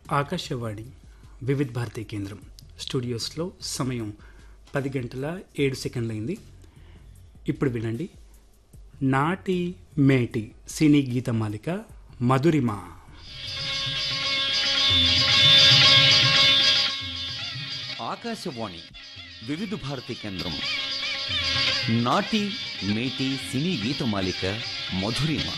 ఆకాశవాణి వివిధ్ భారతి కేంద్రం స్టూడియోస్లో సమయం పది గంటల ఏడు సెకండ్లైంది ఇప్పుడు వినండి నాటి మేటి సినీ గీతమాలిక మధురిమ ఆకాశవాణి వివిధ భారతి కేంద్రం నాటి మేటి సినీ గీతమాలిక మధురిమ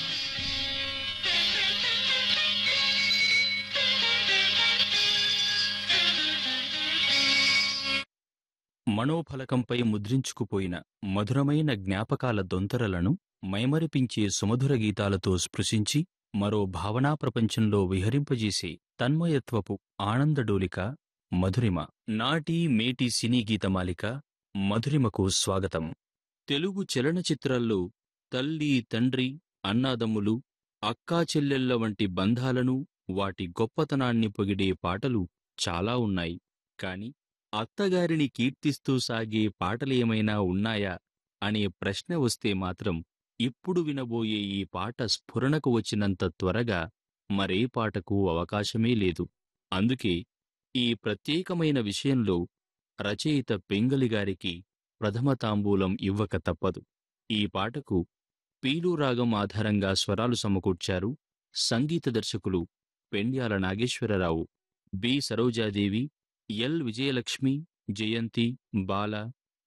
మనోఫలకంపై ముద్రించుకుపోయిన మధురమైన జ్ఞాపకాల దొంతరలను మైమరిపించే సుమధుర గీతాలతో స్పృశించి మరో భావనా ప్రపంచంలో విహరింపజేసే తన్మయత్వపు ఆనందడోలిక మధురిమ నాటి మేటి సినీ గీతమాలిక మధురిమకు స్వాగతం తెలుగు చలనచిత్రాల్లో తల్లి తండ్రి అన్నాదమ్ములు అక్కా చెల్లెళ్ల వంటి బంధాలను వాటి గొప్పతనాన్ని పొగిడే పాటలు చాలా ఉన్నాయి కాని అత్తగారిని కీర్తిస్తూ సాగే పాటలేమైనా ఉన్నాయా అనే ప్రశ్న వస్తే మాత్రం ఇప్పుడు వినబోయే ఈ పాట స్ఫురణకు వచ్చినంత త్వరగా మరే పాటకు అవకాశమే లేదు అందుకే ఈ ప్రత్యేకమైన విషయంలో రచయిత పెంగలిగారికి ప్రథమ తాంబూలం ఇవ్వక తప్పదు ఈ పాటకు పీలు రాగం ఆధారంగా స్వరాలు సమకూర్చారు సంగీత దర్శకులు పెండ్యాల నాగేశ్వరరావు బి సరోజాదేవి ఎల్ విజయలక్ష్మి జయంతి బాల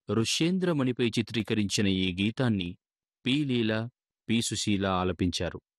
ఋష్యేంద్రమణిపై చిత్రీకరించిన ఈ గీతాన్ని పి లీల పి సుశీల ఆలపించారు